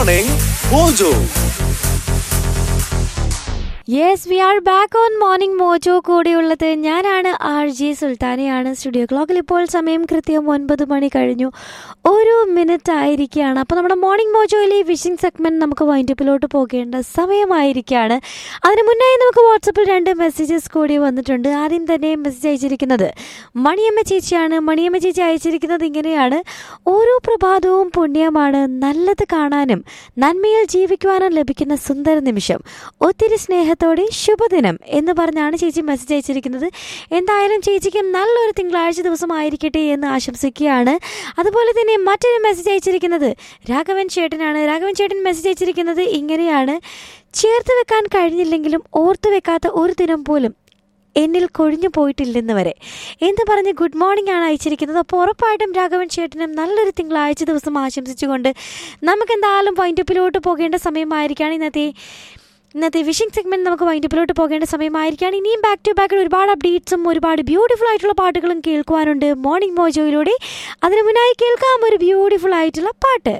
morning mojo yes we are back on morning mojo കൂടെയുള്ളത് ഞാനാണ് R G സുൽത്താനയാണ് studio ക്ലോക്കിൽ ഇപ്പോൾ സമയം കൃത്യം ഒൻപത് മണി കഴിഞ്ഞു ഒരു മിനിറ്റ് ആയിരിക്കുകയാണ് അപ്പോൾ നമ്മുടെ മോർണിംഗ് മോജോയിലെ വിഷിംഗ് സെഗ്മെന്റ് നമുക്ക് വൈൻഡപ്പിലോട്ട് പോകേണ്ട സമയമായിരിക്കുകയാണ് അതിന് മുന്നായി നമുക്ക് വാട്സപ്പിൽ രണ്ട് മെസ്സേജസ് കൂടി വന്നിട്ടുണ്ട് ആദ്യം തന്നെ മെസ്സേജ് അയച്ചിരിക്കുന്നത് മണിയമ്മ ചേച്ചിയാണ് മണിയമ്മ ചേച്ചി അയച്ചിരിക്കുന്നത് ഇങ്ങനെയാണ് ഓരോ പ്രഭാതവും പുണ്യമാണ് നല്ലത് കാണാനും നന്മയിൽ ജീവിക്കുവാനും ലഭിക്കുന്ന സുന്ദര നിമിഷം ഒത്തിരി സ്നേഹത്തോടെ ശുഭദിനം എന്ന് പറഞ്ഞാണ് ചേച്ചി മെസ്സേജ് അയച്ചിരിക്കുന്നത് എന്തായാലും ചേച്ചിക്ക് നല്ലൊരു തിങ്കളാഴ്ച ദിവസമായിരിക്കട്ടെ എന്ന് ആശംസിക്കുകയാണ് അതുപോലെ തന്നെ മറ്റൊരു മെസ്സേജ് അയച്ചിരിക്കുന്നത് രാഘവൻ ചേട്ടനാണ് രാഘവൻ ചേട്ടൻ മെസ്സേജ് അയച്ചിരിക്കുന്നത് ഇങ്ങനെയാണ് ചേർത്ത് വെക്കാൻ കഴിഞ്ഞില്ലെങ്കിലും ഓർത്ത് വെക്കാത്ത ഒരു ദിനം പോലും എന്നിൽ കൊഴിഞ്ഞു പോയിട്ടില്ലെന്ന് വരെ എന്ന് പറഞ്ഞ് ഗുഡ് മോർണിംഗ് ആണ് അയച്ചിരിക്കുന്നത് അപ്പോൾ ഉറപ്പായിട്ടും രാഘവൻ ചേട്ടനും നല്ലൊരു തിങ്കളാഴ്ച ദിവസം ആശംസിച്ചുകൊണ്ട് നമുക്ക് എന്തായാലും വൈൻഡപ്പിലോട്ട് പോകേണ്ട സമയമായിരിക്കുകയാണ് ഇന്നത്തെ ഇന്നത്തെ വിഷിംഗ് സെഗ്മെന്റ് നമുക്ക് വൈൻഡപ്പിലോട്ട് പോകേണ്ട സമയമായിരിക്കുകയാണ് ഇനിയും ബാക്ക് ടു ബാക്ക് ഒരുപാട് അപ്ഡേറ്റ്സും ഒരുപാട് ബ്യൂട്ടിഫുൾ ആയിട്ടുള്ള പാട്ടുകളും കേൾക്കുവാനുണ്ട് മോർണിംഗ് മോജോയിലൂടെ അതിനു മുന്നായി കേൾക്കാം ഒരു ബ്യൂട്ടിഫുൾ ആയിട്ടുള്ള പാട്ട്